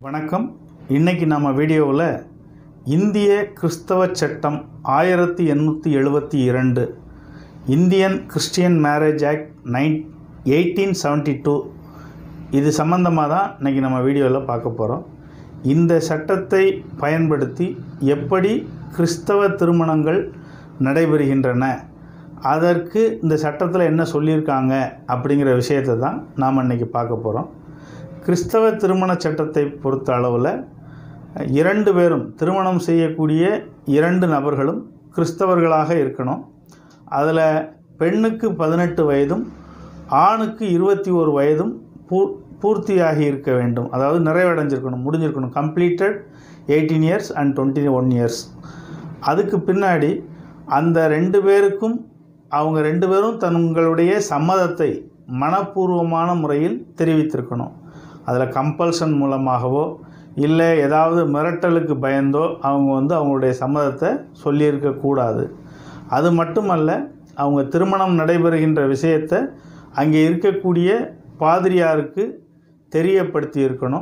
வணக்கம் இன்னைக்கு நம்ம வீடியோவில் இந்திய கிறிஸ்தவ சட்டம் ஆயிரத்தி எண்ணூற்றி எழுபத்தி இரண்டு Indian Christian Marriage Act nine eighteen seventy two இது சம்மந்தமாக தான் இன்றைக்கி நம்ம வீடியோவில் பார்க்க போகிறோம் இந்த சட்டத்தை பயன்படுத்தி எப்படி கிறிஸ்தவ திருமணங்கள் நடைபெறுகின்றன அதற்கு இந்த சட்டத்தில் என்ன சொல்லியிருக்காங்க அப்படிங்கிற விஷயத்தை தான் நாம் இன்றைக்கி பார்க்க போகிறோம் கிறிஸ்தவ திருமண சட்டத்தை பொறுத்த அளவில் இரண்டு பேரும் திருமணம் செய்யக்கூடிய இரண்டு நபர்களும் கிறிஸ்தவர்களாக இருக்கணும் அதில் பெண்ணுக்கு பதினெட்டு வயதும் ஆணுக்கு இருபத்தி ஒரு வயதும் பூ பூர்த்தியாகி இருக்க வேண்டும் அதாவது நிறைவடைஞ்சிருக்கணும் முடிஞ்சிருக்கணும் completed eighteen years and twenty one years அதுக்கு பின்னாடி அந்த ரெண்டு பேருக்கும் அவங்க ரெண்டு பேரும் தங்களுடைய சம்மதத்தை மனப்பூர்வமான முறையில் தெரிவித்திருக்கணும் அதில் கம்பல்ஷன் மூலமாகவோ இல்லை ஏதாவது மிரட்டலுக்கு பயந்தோ அவங்க வந்து அவங்களுடைய சம்மதத்தை சொல்லியிருக்கக்கூடாது அது மட்டுமல்ல அவங்க திருமணம் நடைபெறுகின்ற விஷயத்தை அங்கே இருக்கக்கூடிய பாதிரியாருக்கு தெரியப்படுத்தி இருக்கணும்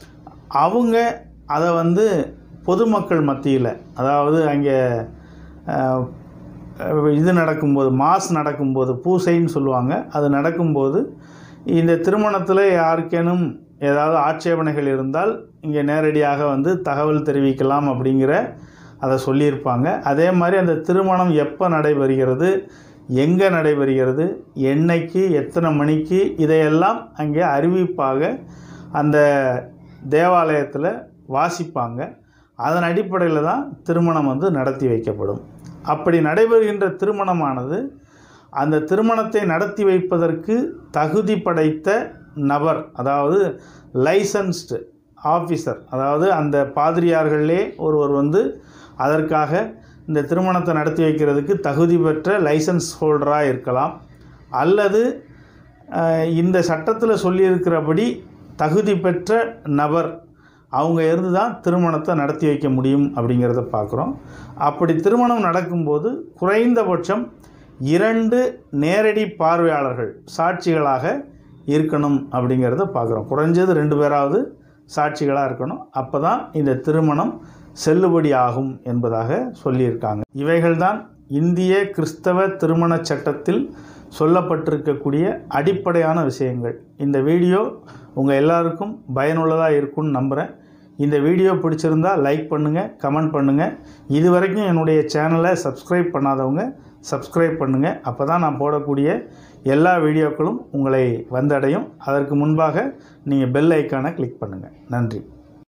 அவங்க அதை வந்து பொதுமக்கள் மத்தியில் அதாவது அங்கே அஹ், இது நடக்கும்போது மாஸ் நடக்கும்போது பூசைன்னு சொல்லுவாங்க அது நடக்கும்போது இந்த திருமணத்தில் யாருக்கேனும் ஏதாவது ஆட்சேபனைகள் இருந்தால் இங்கே நேரடியாக வந்து தகவல் தெரிவிக்கலாம் அப்படிங்கிற அதை சொல்லியிருப்பாங்க அதே மாதிரி அந்த திருமணம் எப்போ நடைபெறுகிறது எங்கே நடைபெறுகிறது என்னைக்கு எத்தனை மணிக்கு இதையெல்லாம் அங்கே அறிவிப்பாக அந்த தேவாலயத்தில் வாசிப்பாங்க அதன் அடிப்படையில் தான் திருமணம் வந்து நடத்தி வைக்கப்படும் அப்படி நடைபெறுகின்ற திருமணமானது அந்த திருமணத்தை நடத்தி வைப்பதற்கு தகுதி படைத்த நபர் அதாவது லைசன்ஸ்டு ஆஃபீஸர் அதாவது அந்த பாதிரியார்களே ஒருவர் வந்து அதற்காக இந்த திருமணத்தை நடத்தி வைக்கிறதுக்கு தகுதி பெற்ற லைசன்ஸ் ஹோல்டராக இருக்கலாம் அல்லது அஹ், இந்த சட்டத்தில் சொல்லியிருக்கிறபடி தகுதி பெற்ற நபர் அவங்க இருந்து தான் திருமணத்தை நடத்தி வைக்க முடியும் அப்படிங்கிறத பார்க்குறோம் அப்படி திருமணம் நடக்கும்போது குறைந்தபட்சம் இரண்டு நேரடி பார்வையாளர்கள் சாட்சிகளாக இருக்கணும் அப்படிங்கிறத பார்க்குறோம் குறைஞ்சது ரெண்டு பேராவது சாட்சிகளாக இருக்கணும் அப்போ தான் இந்த திருமணம் செல்லுபடி ஆகும் என்பதாக சொல்லியிருக்காங்க இவைகள்தான் இந்திய கிறிஸ்தவ திருமண சட்டத்தில் சொல்லப்பட்டிருக்கக்கூடிய அடிப்படையான விஷயங்கள் இந்த வீடியோ உங்கள் எல்லாருக்கும் பயனுள்ளதாக இருக்கும்னு நம்புகிறேன் இந்த வீடியோ பிடிச்சிருந்தா லைக் பண்ணுங்கள் கமெண்ட் பண்ணுங்கள் இது வரைக்கும் என்னுடைய சேனலை சப்ஸ்கிரைப் பண்ணாதவங்க சப்ஸ்கிரைப் பண்ணுங்கள் அப்போ தான் நான் போடக்கூடிய எல்லா வீடியோக்களும் உங்களை வந்தடையும் அதற்கு முன்பாக நீங்கள் பெல் ஐக்கானை கிளிக் பண்ணுங்கள் நன்றி